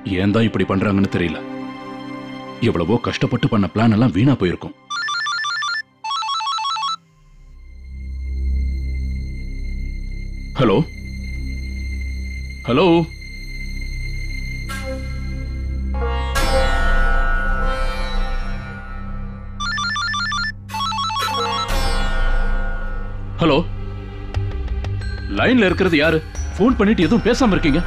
ஏன் தான் இப்படி பண்றாங்கன்னு தெரியல எவ்வளவோ கஷ்டப்பட்டு பண்ண பிளான் எல்லாம் வீணா போயிருக்கும் ஹலோ ஹலோ ஹலோ லைன்ல இருக்கிறது யாரு ஃபோன் பண்ணிட்டு எதுவும் பேசாம இருக்கீங்க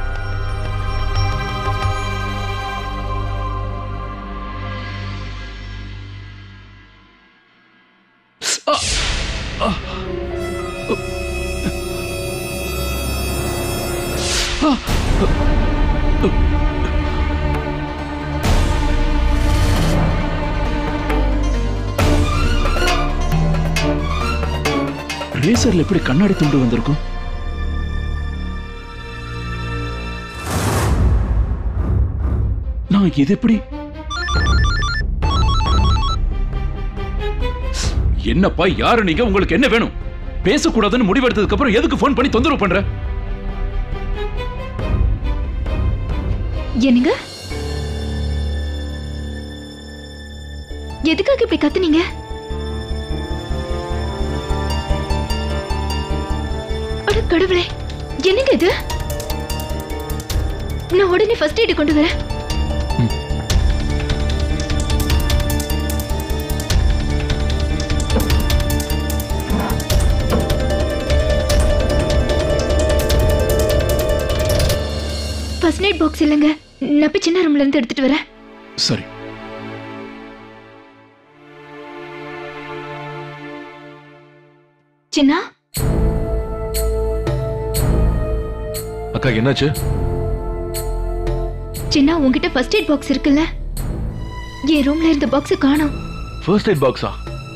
ரேசர்ல எப்படி கண்ணாடி துண்டு வந்திருக்கும் நான் இது எப்படி என்னப்பா யாரு நீங்க உங்களுக்கு என்ன வேணும் பேசக்கூடாதுன்னு முடிவெடுத்ததுக்கு அப்புறம் எதுக்கு ஃபோன் பண்ணி தொந்தரவு பண்ற என்னங்க எதுக்காக இப்படி கத்துனீங்க அட கடவுளே என்னங்க இது நான் உடனே ஃபர்ஸ்ட் எய்ட் கொண்டு வரேன் ஃபர்ஸ்ட் எய்ட் பாக்ஸ் இல்லைங்க நான் போய் சின்ன ரூம்ல இருந்து எடுத்துட்டு வரேன் சரி சின்னா அக்கா என்னாச்சு சின்னா உன்கிட்ட ஃபர்ஸ்ட் எய்ட் பாக்ஸ் இருக்குல்ல என் ரூம்ல இருந்த பாக்ஸ் காணோம் ஃபர்ஸ்ட் எய்ட் பாக்ஸா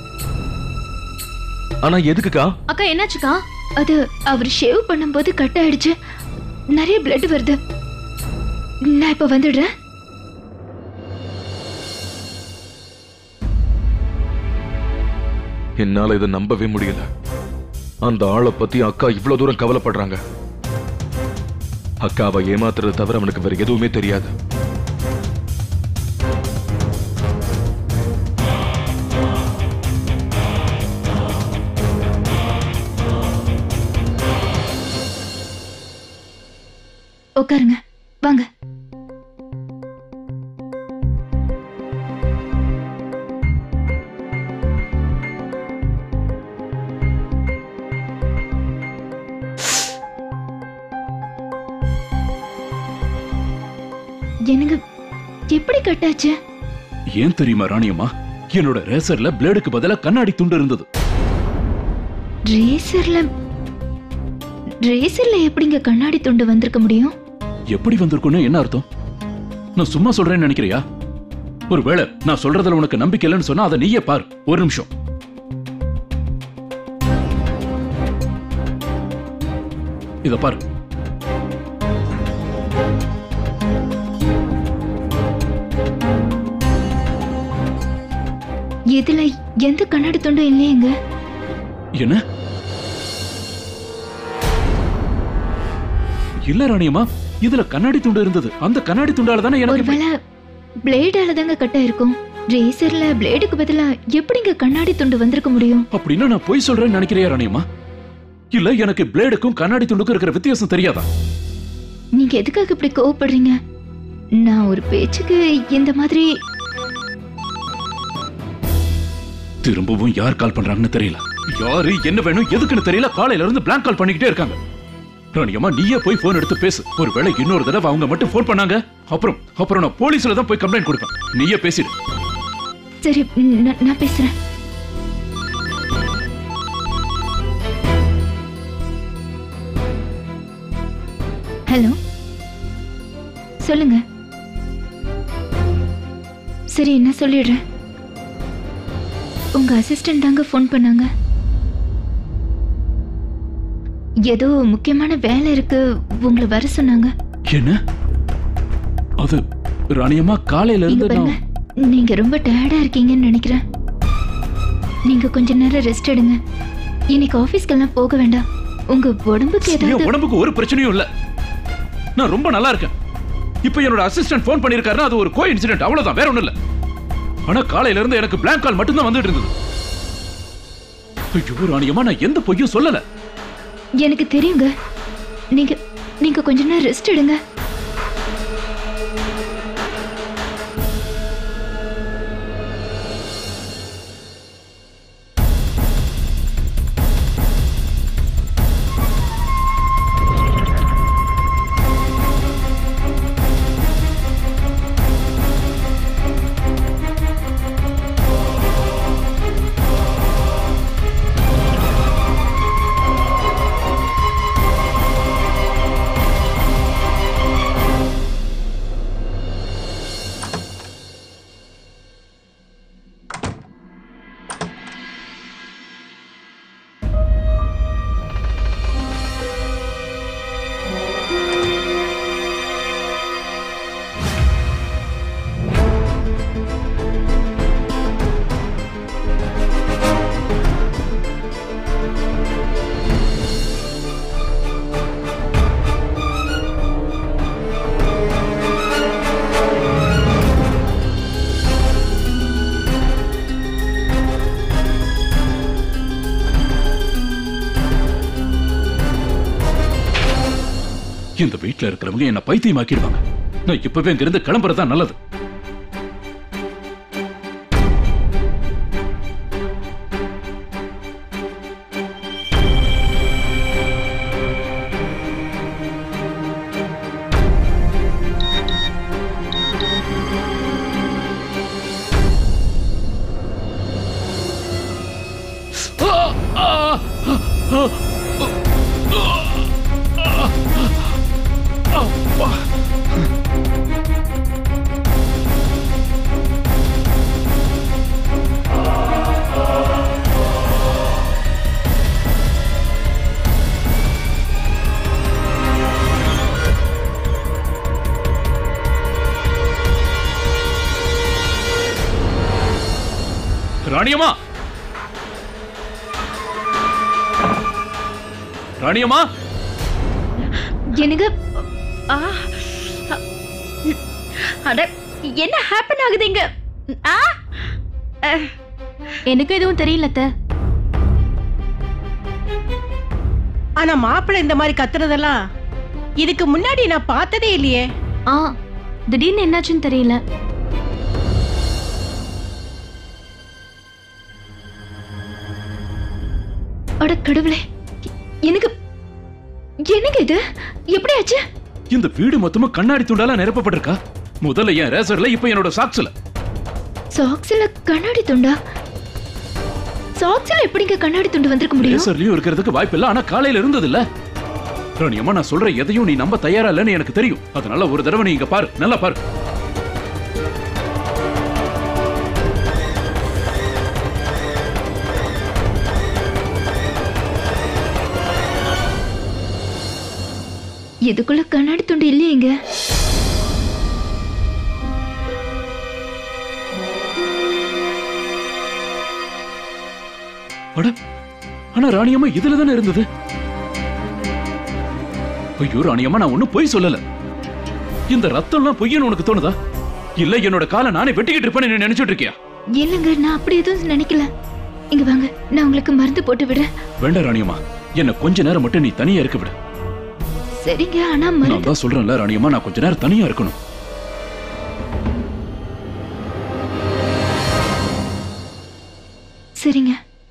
ஆனா எதுக்குக்கா அக்கா என்னாச்சுக்கா அது அவர் ஷேவ் பண்ணும்போது கட் ஆயிடுச்சு நிறைய பிளட் வருது நான் இப்ப வந்துடுறேன் என்னால இதை நம்பவே முடியல அந்த ஆளை பத்தி அக்கா இவ்வளவு தூரம் கவலைப்படுறாங்க அக்காவை ஏமாத்துறது தவிர அவனுக்கு வேற எதுவுமே தெரியாது உட்காருங்க வாங்க என்னங்க எப்படி கட்டாச்சு ஏன் தெரியுமா ராணியம்மா என்னோட ரேசர்ல பிளேடுக்கு பதிலா கண்ணாடி துண்டு இருந்தது ரேசர்ல ரேசர்ல எப்படிங்க கண்ணாடி துண்டு வந்திருக்க முடியும் எப்படி வந்திருக்குன்னு என்ன அர்த்தம் நான் சும்மா சொல்றேன்னு நினைக்கிறியா ஒருவேளை நான் சொல்றதுல உனக்கு நம்பிக்கை இல்லைன்னு சொன்னா அதை நீயே பார் ஒரு நிமிஷம் இத பாரு இதுல எந்த கண்ணாடி துண்டும் இல்லையேங்க என்ன இல்ல ராணியம்மா இதுல கண்ணாடி துண்டு இருந்தது அந்த கண்ணாடி துண்டால தானே எனக்கு இப்ப- ஒருவேளை பிளேடால தாங்க கட்டா இருக்கும் ரேசர்ல பிளேடுக்கு பதிலா எப்படிங்க கண்ணாடி துண்டு வந்திருக்க முடியும் அப்படின்னா நான் பொய் சொல்றேன்னு நினைக்கிறியா ராணியம்மா இல்ல எனக்கு பிளேடுக்கும் கண்ணாடி துண்டுக்கும் இருக்கிற வித்தியாசம் தெரியாதா நீங்க எதுக்காக இப்படி கோவப்படுறீங்க நான் ஒரு பேச்சுக்கு இந்த மாதிரி திரும்பவும் யார் கால் பண்றாங்கன்னு தெரியல யாரு என்ன வேணும் எதுக்குன்னு தெரியல காலையில இருந்து பிளாங்க் கால் பண்ணிக்கிட்டே இருக்காங்க ராணியம்மா நீயே போய் போன் எடுத்து பேசு ஒருவேளை இன்னொரு தடவை அவங்க மட்டும் போன் பண்ணாங்க அப்புறம் அப்புறம் நான் போலீஸ்ல தான் போய் கம்ப்ளைண்ட் கொடுப்பேன் நீயே பேசிடு சரி நான் நான் பேசுறேன் ஹலோ சொல்லுங்க சரி என்ன சொல்லிடுறேன் உங்க அசிஸ்டன்ட் தாங்க ஃபோன் பண்ணாங்க ஏதோ முக்கியமான வேலை இருக்கு உங்களை வர சொன்னாங்க என்ன அது ராணியம்மா காலையில இங்க இருந்து பாருங்க நான் நீங்க ரொம்ப டயர்டா இருக்கீங்கன்னு நினைக்கிறேன் நீங்க கொஞ்ச நேரம் ரெஸ்ட் எடுங்க இன்னைக்கு ஆபீஸ்க்கெல்லாம் போக வேண்டாம் உங்க உடம்புக்கு என் ஏதாவது உடம்புக்கு ஒரு பிரச்சனையும் இல்ல நான் ரொம்ப நல்லா இருக்கேன் இப்போ என்னோட அசிஸ்டன்ட் ஃபோன் பண்ணிருக்காருன்னா அது ஒரு கோ இன்சிடென்ட் அவ்வளவுதான் வேற ஒண்ணும் இல்ல ஆனா காலையில இருந்து எனக்கு பிளாங்க் கால் மட்டும்தான் வந்துட்டு இருந்தது ஐயோ ராணியம்மா நான் எந்த பொய்யும் சொல்லல எனக்கு தெரியுங்க நீங்க நீங்க கொஞ்ச நேரம் ரெஸ்ட் எடுங்க இந்த வீட்ல இருக்கிறவங்க என்ன பைத்தியமாக்கிடுவாங்க நான் இப்பவே இங்கிருந்து கிளம்புறதா நல்லது ராணியம்மா ராணியம்மா எனக்கு ஆ அட என்ன ஹேப்பன் ஆகுது இங்க ஆ அஹ், எனக்கு எதுவும் தெரியல அத்தை. ஆனா மாப்பிள்ளை இந்த மாதிரி கத்துறதெல்லாம் இதுக்கு முன்னாடி நான் பார்த்ததே இல்லையே ஆ திடீர்னு என்னாச்சுன்னு தெரியல அட கடவுளே எனக்கு எனக்கு இது எப்படி ஆச்சு இந்த வீடு மொத்தமா கண்ணாடி துண்டால நிரப்பப்பட்டிருக்கா முதல்ல என் ரேசர்ல இப்ப என்னோட சாக்ஸ்ல சாக்ஸ்ல கண்ணாடி துண்டா சாக்ஸ்ல எப்படிங்க கண்ணாடி துண்டு வந்திருக்க முடியும் ரேசர்லயும் இருக்கிறதுக்கு வாய்ப்பு இல்ல ஆனா காலையில இருந்தது இல்ல ராணியம்மா நான் சொல்ற எதையும் நீ நம்ப தயாரா இல்லைன்னு எனக்கு தெரியும் அதனால ஒரு தடவை நீ இங்க பாரு நல்லா பாரு இதுக்குள்ள கண்ணாடி துண்டு இல்லையேங்க அட ஆனா ராணியம்மா இதுல தானே இருந்தது ஐயோ ராணியம்மா நான் ஒண்ணும் பொய் சொல்லல இந்த ரத்தம்லாம் பொய்யன்னு உனக்கு தோணுதா இல்ல என்னோட காலை நானே வெட்டிக்கிட்டு இருப்பேன்னு நீ நினைச்சிட்டு இருக்கியா இல்லைங்க நான் அப்படி எதுவும் நினைக்கல இங்க வாங்க நான் உங்களுக்கு மருந்து போட்டு விடுறேன் வேண்டாம் ராணியம்மா என்ன கொஞ்ச நேரம் மட்டும் நீ தனியா இருக்க விடு சரிங்க ஆனா மருந்து நான் தான் சொல்றேன்ல ராணியம்மா நான் கொஞ்ச நேரம் தனியா இருக்கணும் சரிங்க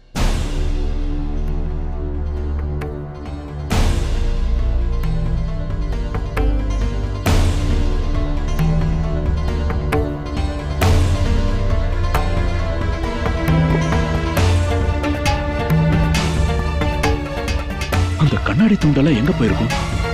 அந்த கண்ணாடி துண்டெல்லாம் எங்க போயிருக்கும்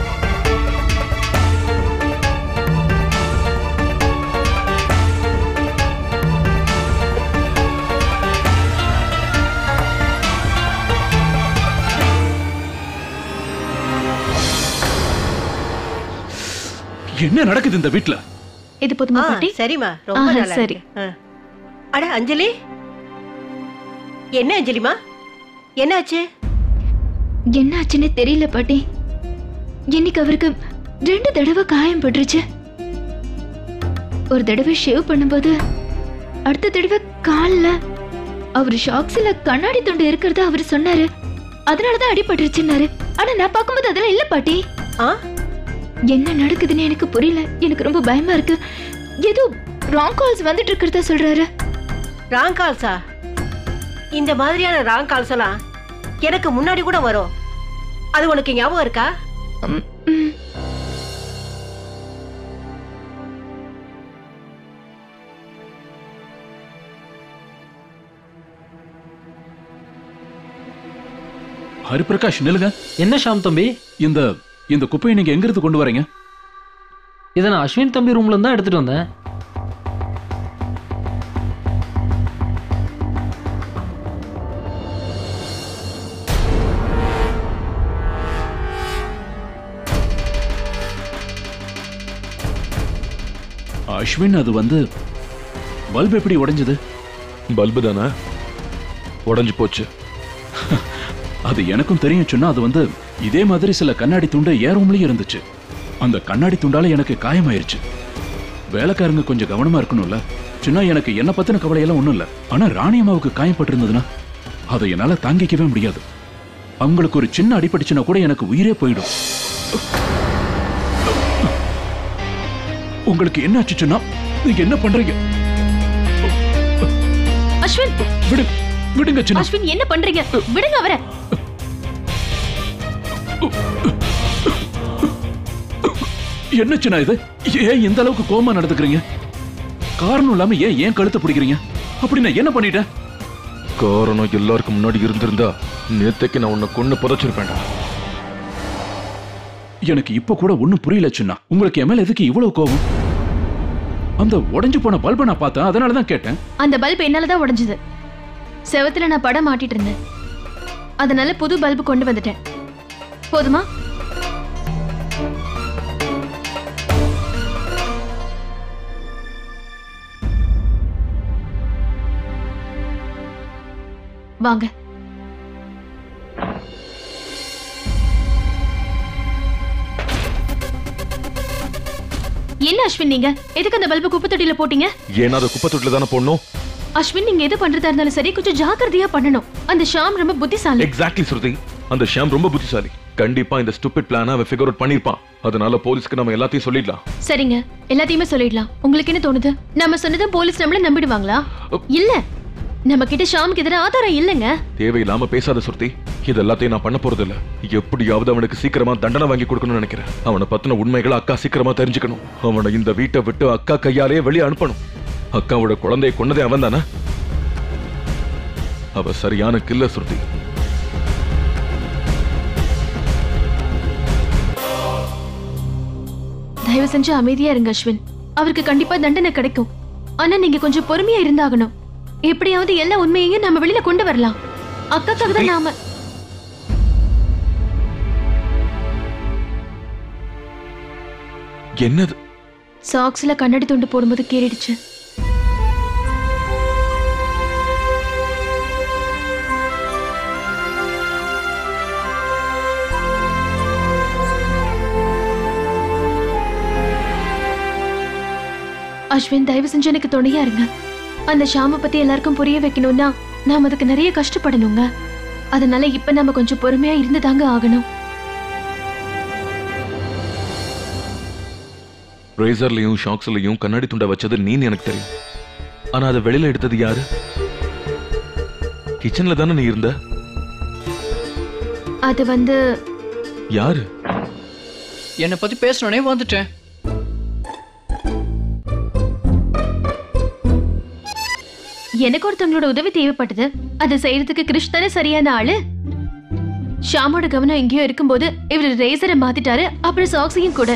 என்ன நடக்குது இந்த வீட்ல இது போதுமா ஆ, பாட்டி சரிம்மா ரொம்ப ஆஹா, நல்லா சரி. இருக்கு. ஆ. அட அஞ்சலி என்ன அஞ்சலிமா என்னாச்சு என்ன ஆச்சுன்னு தெரியல பாட்டி இன்னைக்கு அவருக்கு ரெண்டு தடவை காயம் பட்டுருச்சு ஒரு தடவை ஷேவ் பண்ணும்போது அடுத்த தடவை கால்ல அவர் ஷாக்ஸ்ல கண்ணாடி துண்டு இருக்கிறதா அவர் சொன்னாரு அதனாலதான் அடிபட்டுருச்சுன்னாரு ஆனா நான் பார்க்கும்போது அதெல்லாம் இல்ல பாட்டி ஆ என்ன நடக்குதுன்னு எனக்கு புரியல எனக்கு ரொம்ப பயமா இருக்கு ஏதோ ராங் கால்ஸ் வந்துட்டு இருக்கிறதா சொல்றாரு ராங் கால்ஸா இந்த மாதிரியான ராங் கால்ஸ் எல்லாம் எனக்கு முன்னாடி கூட வரும் அது உனக்கு ஞாபகம் இருக்கா ம், ம். ஹரிபிரகாஷ் நில்லுங்க என்ன ஷாம் தம்பி இந்த இந்த குப்பையை நீங்க எங்க இருந்து கொண்டு வரீங்க இதை நான் அஸ்வின் தம்பி ரூம்ல இருந்து தான் எடுத்துட்டு வந்தேன் அஸ்வின் அது வந்து பல்ப் எப்படி உடைஞ்சது பல்பு தானே உடஞ்சு போச்சு அது எனக்கும் தெரியும் சொன்னா அது வந்து இதே மாதிரி சில கண்ணாடி துண்டு ஏ ரூம்லயும் இருந்துச்சு அந்த கண்ணாடி துண்டால எனக்கு காயமாயிருச்சு வேலைக்காரங்க கொஞ்சம் கவனமா இருக்கணும்ல சின்ன எனக்கு என்ன பத்தின கவலை எல்லாம் ஒண்ணும் இல்ல ஆனா ராணி அம்மாவுக்கு காயப்பட்டிருந்ததுன்னா அதை என்னால தாங்கிக்கவே முடியாது அவங்களுக்கு ஒரு சின்ன அடிபட்டுச்சுன்னா கூட எனக்கு உயிரே போயிடும் உங்களுக்கு என்ன ஆச்சுச்சுன்னா நீங்க என்ன பண்றீங்க அஸ்வின் விடு விடுங்க சின்ன அஸ்வின் என்ன பண்றீங்க விடுங்க அவரை என்ன சின்ன இது ஏன் இந்த அளவுக்கு கோமா நடந்துக்கிறீங்க காரணம் இல்லாம ஏன் ஏன் கழுத்தை பிடிக்கிறீங்க அப்படி நான் என்ன பண்ணிட்டேன் காரணம் எல்லாருக்கும் முன்னாடி இருந்திருந்தா நேத்தைக்கு நான் உன்னை கொண்டு புதைச்சிருப்பேன்டா எனக்கு இப்ப கூட ஒண்ணும் புரியல சின்ன உங்களுக்கு என் மேல எதுக்கு இவ்வளவு கோபம் அந்த உடைஞ்சு போன பல்பை நான் பார்த்தேன் அதனால தான் கேட்டேன் அந்த பல்ப் என்னால தான் உடைஞ்சது செவத்துல நான் படம் மாட்டிட்டு இருந்தேன் அதனால புது பல்பு கொண்டு வந்துட்டேன் போதுமா வாங்க என்ன அஸ்வின் நீங்க எதுக்கு அந்த பல்பு குப்பை தொட்டியில போட்டீங்க ஏன்னா அதை குப்பை தொட்டில தானே போடணும் அஸ்வின் நீங்க எது பண்றதா இருந்தாலும் சரி கொஞ்சம் ஜாக்கிரதையா பண்ணணும் அந்த ஷாம் ரொம்ப புத்திசாலி எக்ஸாக்ட்லி ஸ்ருதி அந்த ஷாம் ரொம்ப புத்திசாலி கண்டிப்பா இந்த ஸ்டூபிட் பிளான அவன் ஃபிகர் அவுட் பண்ணிருப்பான் அதனால போலீஸ்க்கு நம்ம எல்லாத்தையும் சொல்லிடலாம் சரிங்க எல்லாத்தையுமே சொல்லிடலாம் உங்களுக்கு என்ன தோணுது நம்ம சொன்னதும் போலீஸ் நம்மள நம்பிடுவாங்களா இல்ல நம்ம கிட்ட ஷாமுக்கு எதிராக ஆதாரம் இல்லைங்க தேவையில்லாம பேசாத சுருதி இது எல்லாத்தையும் நான் பண்ண போறது இல்ல எப்படியாவது அவனுக்கு சீக்கிரமா தண்டனை வாங்கி கொடுக்கணும்னு நினைக்கிறேன் அவனை பத்தின உண்மைகளை அக்கா சீக்கிரமா தெரிஞ்சுக்கணும் அவனை இந்த வீட்டை விட்டு அக்கா கையாலேயே வெளியே அனுப்பணும் அக்காவோட குழந்தையை கொன்னதே அவன் தானே அவ சரியான கில்ல சுருதி தயவு செஞ்சு அமைதியா இருங்க அஸ்வின் அவருக்கு கண்டிப்பா தண்டனை கிடைக்கும் ஆனா நீங்க கொஞ்சம் பொறுமையா இருந்தாகணும் எப்படியாவது எல்லா உண்மையையும் நம்ம வெளியில கொண்டு வரலாம் அக்காக்காக தான் நாம என்னது சாக்ஸ்ல கண்ணாடி துண்டு போடும்போது கீறிடுச்சு அஸ்வின் தயவு செஞ்சு எனக்கு துணையா இருங்க அந்த ஷாம பத்தி எல்லாருக்கும் புரிய வைக்கணும்னா நாம அதுக்கு நிறைய கஷ்டப்படணுங்க அதனால இப்ப நம்ம கொஞ்சம் பொறுமையா இருந்துதாங்க ஆகணும் ரேசர்லயும் ஷாக்ஸ்லயும் கண்ணாடி துண்டை வச்சது நீன்னு எனக்கு தெரியும் ஆனா அதை வெளியில எடுத்தது யாரு கிச்சன்ல தானே நீ இருந்த அது வந்து யாரு என்னை பத்தி பேசணுனே வந்துட்டேன் எனக்கு ஒருத்தவங்களோட உதவி தேவைப்பட்டது அதை செய்யறதுக்கு கிருஷ் தானே சரியான ஆளு ஷாமோட கவனம் எங்கேயோ இருக்கும்போது இவர் ரேசரை மாத்திட்டாரு அப்புறம் சாக்ஸையும் கூட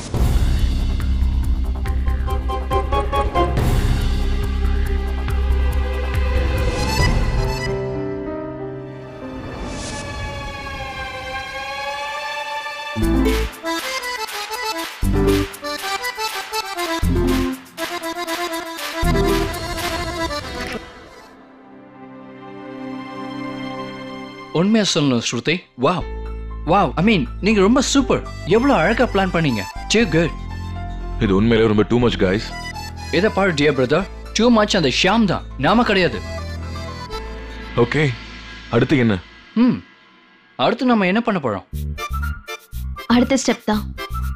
உண்மையா சொல்லணும் ஸ்ருதி வாவ் வாவ் ஐ மீன் நீங்க ரொம்ப சூப்பர் எவ்வளவு அழகா பிளான் பண்ணீங்க சே குட் இது உண்மையிலே ரொம்ப டூ மச் கைஸ் இதை பாரு டியர் பிரதர் டூ மச் அந்த ஷியாம் தான் நாம கிடையாது ஓகே அடுத்து என்ன ம் அடுத்து நம்ம என்ன பண்ண போறோம் அடுத்த ஸ்டெப் தான்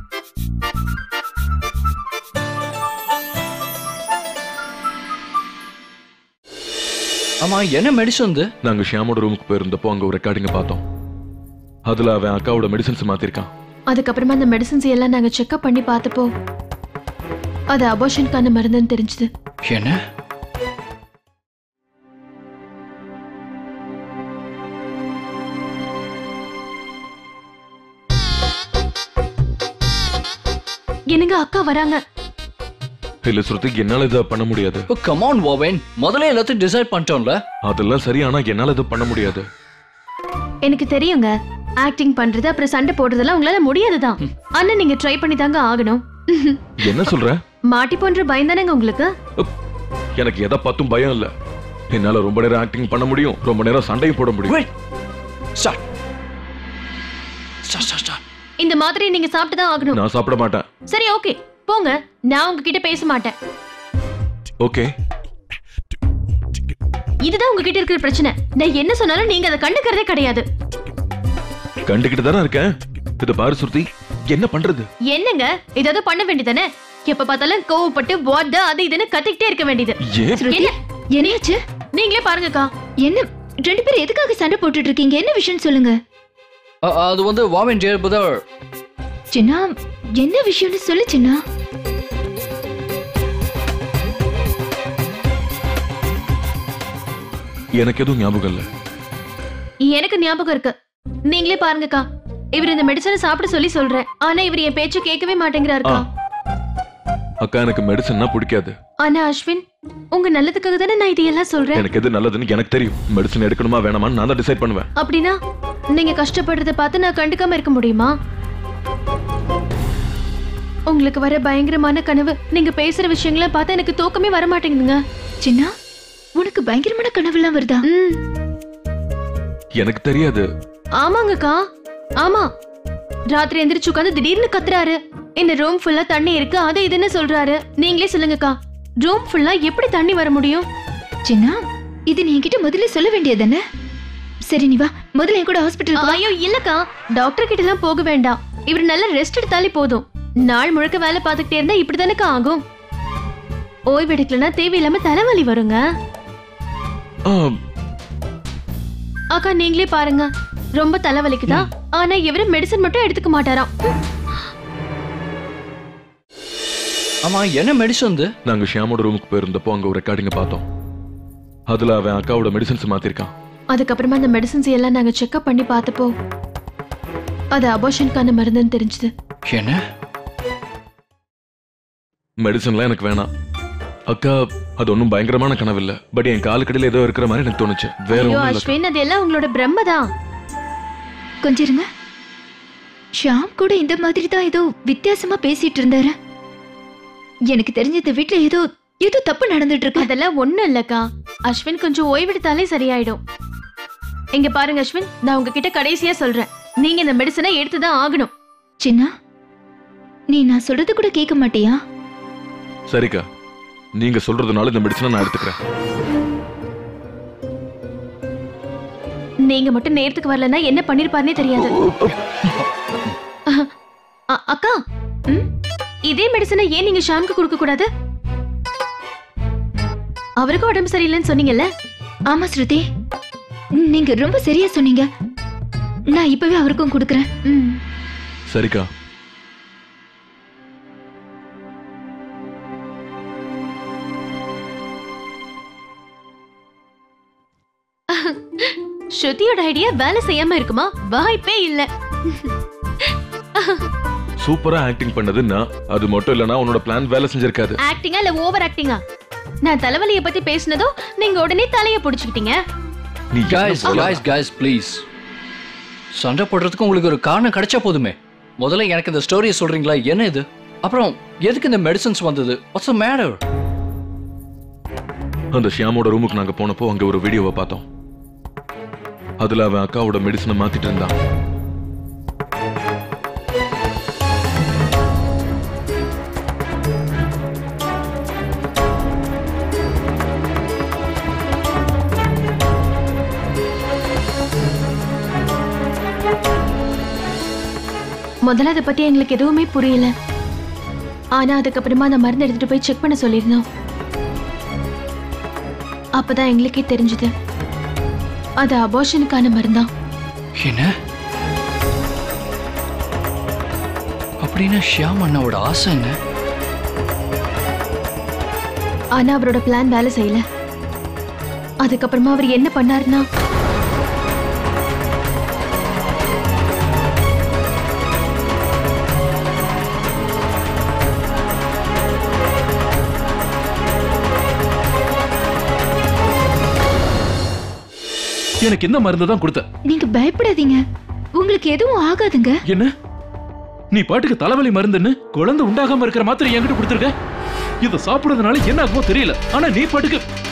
ஆமா என்ன மெடிசன் இது நாங்க ஷியாமோட ரூமுக்கு போயிருந்தப்போ அங்க ஒரு ரெக்கார்டிங்க பார்த்தோம் அதுல அவன் அக்காவோட மெடிசன்ஸ் மாத்திருக்கான் அதுக்கப்புறமா அந்த மெடிசன்ஸ் எல்லாம் நாங்க செக்அப் பண்ணி பார்த்தப்போ அது அபார்ஷனுக்கான மருந்துன்னு தெரிஞ்சது என்ன என்னங்க அக்கா வராங்க இல்ல ஸ்ருதி என்னால இதை பண்ண முடியாது ஓ கமான் ஓவன் முதல்ல எல்லாத்தையும் டிசைட் பண்ணிட்டோம்ல அதெல்லாம் சரி ஆனா என்னால இதை பண்ண முடியாது எனக்கு தெரியுங்க ஆக்டிங் பண்றது அப்புறம் சண்டை போடுறதெல்லாம் உங்களால முடியாதுதான் ஆனா நீங்க ட்ரை பண்ணி தாங்க ஆகணும் என்ன சொல்ற மாட்டி போன்ற பயந்தானங்க உங்களுக்கு எனக்கு எதை பார்த்தும் பயம் இல்ல என்னால ரொம்ப நேரம் ஆக்டிங் பண்ண முடியும் ரொம்ப நேரம் சண்டையும் போட முடியும் wait start start start start இந்த மாதிரி நீங்க சாப்பிட்டு தான் ஆகணும் நான் சாப்பிட மாட்டேன் சரி ஓகே போங்க நான் உங்ககிட்ட பேச மாட்டேன் ஓகே இதுதான் உங்ககிட்ட இருக்கிற பிரச்சனை நான் என்ன சொன்னாலும் நீங்க அதை கண்டுக்கிறதே கிடையாது கண்டுகிட்டு தானே இருக்கேன் இதை பாரு சுருதி என்ன பண்றது என்னங்க ஏதாவது பண்ண வேண்டியதானே எப்ப பார்த்தாலும் கோவப்பட்டு வாட் அது இதுன்னு கத்திக்கிட்டே இருக்க வேண்டியது ஏன் ஸ்ருதி என்ன? என்னாச்சு நீங்களே பாருங்கக்கா என்ன ரெண்டு பேரும் எதுக்காக சண்டை போட்டுட்டு இருக்கீங்க என்ன விஷயம் சொல்லுங்க அது வந்து வாவன் டியர் பிரதர் சின்னா என்ன விஷயம்னு சொல்லு சின்னா எனக்கு எதுவும் ஞாபகம் இல்ல எனக்கு ஞாபகம் இருக்கு நீங்களே பாருங்கக்கா இவர் இந்த மெடிசனை சாப்பிட சொல்லி சொல்றேன் ஆனா இவர் என் பேச்ச கேட்கவே மாட்டேங்கிறாருக்கா அக்கா எனக்கு மெடிசன்னா பிடிக்காது ஆனா அஸ்வின் உங்க நல்லதுக்காக தானே நான் இதையெல்லாம் சொல்றேன் எனக்கு எது நல்லதுன்னு எனக்கு தெரியும் மெடிசன் எடுக்கணுமா வேணாமான்னு நான் தான் டிசைட் பண்ணுவேன் அப்படின்னா நீங்க கஷ்டப்படுறத பார்த்து நான் கண்டுக்காம இருக்க முடியுமா உங்களுக்கு வர பயங்கரமான கனவு நீங்க பேசுற விஷயங்களை பார்த்தா எனக்கு தூக்கமே வர மாட்டேங்குதுங்க சின்னா உனக்கு பயங்கரமான கனவுலாம் வருதா ம் எனக்கு தெரியாது ஆமாங்கக்கா ஆமா ராத்திரி எந்திரிச்சு உட்காந்து திடீர்னு கத்துறாரு இந்த ரூம் ஃபுல்லா தண்ணி இருக்கு அது இதுன்னு சொல்றாரு நீங்களே சொல்லுங்கக்கா ரூம் ஃபுல்லா எப்படி தண்ணி வர முடியும் சின்னா இது நீ என்கிட்ட முதல்ல சொல்ல வேண்டியதுதானே சரி நீ வா முதல்ல என் கூட ஹாஸ்பிட்டல் ஐயோ இல்லக்கா டாக்டர் கிட்ட எல்லாம் போக வேண்டாம் இவர் நல்லா ரெஸ்ட் எடுத்தாலே போதும் நாள் முழுக்க வேலை பார்த்துக்கிட்டே இருந்தா இப்படிதானக்கா ஆகும் ஓய்வு எடுக்கலன்னா தேவையில்லாம தலைவலி வருங்க ஆ, அக்கா நீங்களே பாருங்க ரொம்ப தலைவலிக்குதா ஆனா இவரு மெடிசன் மட்டும் எடுத்துக்க மாட்டாராம் ஆமா என்ன மெடிசன் இது நாங்க ஷியாமோட ரூமுக்கு போயிருந்தப்போ அங்க ஒரு ரெக்கார்டிங்க பார்த்தோம் அதுல அவன் அக்காவோட மெடிசன்ஸ் மாத்திருக்கான் அதுக்கப்புறமா அந்த மெடிசன்ஸ் எல்லாம் நாங்க செக்அப் பண்ணி பார்த்தப்போ அது அபார்ஷனுக்கான மருந்துன்னு தெரிஞ்சது என்ன மெடிசன்லாம் எனக்கு வேணாம் அக்கா அது ஒன்றும் பயங்கரமான கனவு இல்ல பட் என் காலுக்கடியில் ஏதோ இருக்கிற மாதிரி எனக்கு தோணுச்சு வேற ஐயோ ஒன்றும் இல்லை அஸ்வின் அது எல்லாம் உங்களோட பிரம்ம தான் கொஞ்சம் இருங்க ஷாம் கூட இந்த மாதிரி தான் ஏதோ வித்தியாசமா பேசிட்டு இருந்தாரு எனக்கு தெரிஞ்ச இந்த வீட்ல ஏதோ ஏதோ தப்பு நடந்துட்டு இருக்கு அதெல்லாம் ஒண்ணும் இல்லக்கா அஸ்வின் கொஞ்சம் ஓய்வெடுத்தாலே சரியாயிடும் இங்க பாருங்க அஸ்வின் நான் உங்ககிட்ட கடைசியா சொல்றேன் நீங்க இந்த மெடிசனை எடுத்துதான் ஆகணும் சின்னா நீ நான் சொல்றது கூட கேட்க மாட்டியா சரிக்கா நீங்க சொல்றதுனால இந்த மெடிசனை நான் எடுத்துக்கிறேன் நீங்க மட்டும் நேரத்துக்கு வரலன்னா என்ன பண்ணிருப்பாருனே தெரியாது அ- அக்கா ம்? இதே மெடிசனை ஏன் நீங்க ஷாம்க்கு கொடுக்க கூடாது அவருக்கும் உடம்பு சரியில்லைன்னு சொன்னீங்கல்ல ஆமா ஸ்ருதி நீங்க ரொம்ப சரியா சொன்னீங்க நான் இப்பவே அவருக்கும் கொடுக்கறேன் ம். சரிக்கா ஸ்ருதியோட ஐடியா வேலை செய்யாம இருக்குமா வாய்ப்பே இல்ல சூப்பரா ஆக்டிங் பண்ணது நான் அது மட்டும் இல்லனா உன்னோட பிளான் வேலை செஞ்சிருக்காது ஆக்டிங்கா இல்ல ஓவர் ஆக்டிங்கா நான் தலைவலிய பத்தி பேசினதும் நீங்க உடனே தலைய புடிச்சுக்கிட்டீங்க நீ என்ன guys போல- guys guys ப்ளீஸ் சண்டை போடுறதுக்கு உங்களுக்கு ஒரு காரணம் கிடைச்சா போதுமே முதல்ல எனக்கு இந்த ஸ்டோரியை சொல்றீங்களா என்ன இது அப்புறம் எதுக்கு இந்த மெடிசன்ஸ் வந்தது வாட்ஸ் மேட்டர் அந்த ஷியாமோட ரூமுக்கு நாங்க போனப்போ அங்க ஒரு வீடியோவை பார்த்தோம் அதுல அவன் அக்காவோட மெடிசனை மாத்திட்டு இருந்தான் முதல்ல அதை பத்தி எங்களுக்கு எதுவுமே புரியல ஆனா அதுக்கப்புறமா அந்த மருந்து எடுத்துட்டு போய் செக் பண்ண சொல்லியிருந்தோம் அப்பதான் எங்களுக்கே தெரிஞ்சது அது அபார்ஷனுக்கான மருந்தான் என்ன அப்படின்னா ஷியாம் அண்ணாவோட ஆசை என்ன ஆனா அவரோட பிளான் வேலை செய்யல அதுக்கப்புறமா அவர் என்ன பண்ணாருன்னா எனக்கு இந்த மருந்து தான் கொடுத்த நீங்க பயப்படாதீங்க உங்களுக்கு எதுவும் ஆகாதுங்க என்ன நீ பாட்டுக்கு தலைவலி மருந்துன்னு குழந்தை உண்டாகாம இருக்கிற மாத்திரை என்கிட்ட கொடுத்துருக்க இதை சாப்பிடுறதுனால என்ன ஆகுமோ தெரியல ஆனா நீ பாட்டுக்கு